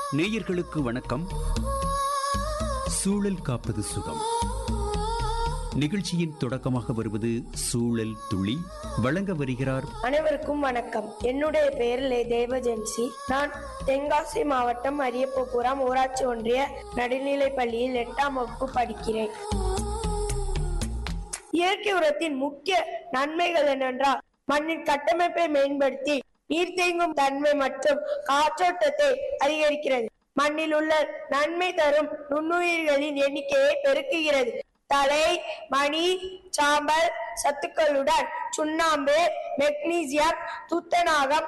நேயர்களுக்கு வணக்கம் சூழல் காப்பது சுகம் நிகழ்ச்சியின் தொடக்கமாக வருவது சூழல் துளி வழங்க வருகிறார் அனைவருக்கும் வணக்கம் என்னுடைய பெயர் லே தேவஜென்சி நான் தென்காசி மாவட்டம் அரியப்பபுரம் ஊராட்சி ஒன்றிய நடுநிலைப் பள்ளியில் எட்டாம் வகுப்பு படிக்கிறேன் இயற்கை உரத்தின் முக்கிய நன்மைகள் என்னென்றால் மண்ணின் கட்டமைப்பை மேம்படுத்தி நீர் தேங்கும் தன்மை மற்றும் காற்றோட்டத்தை அதிகரிக்கிறது மண்ணில் உள்ள நன்மை தரும் நுண்ணுயிர்களின் எண்ணிக்கையை பெருக்குகிறது தலை மணி சாம்பல் சத்துக்களுடன் சுண்ணாம்பு மெக்னீசியம் துத்தநாகம்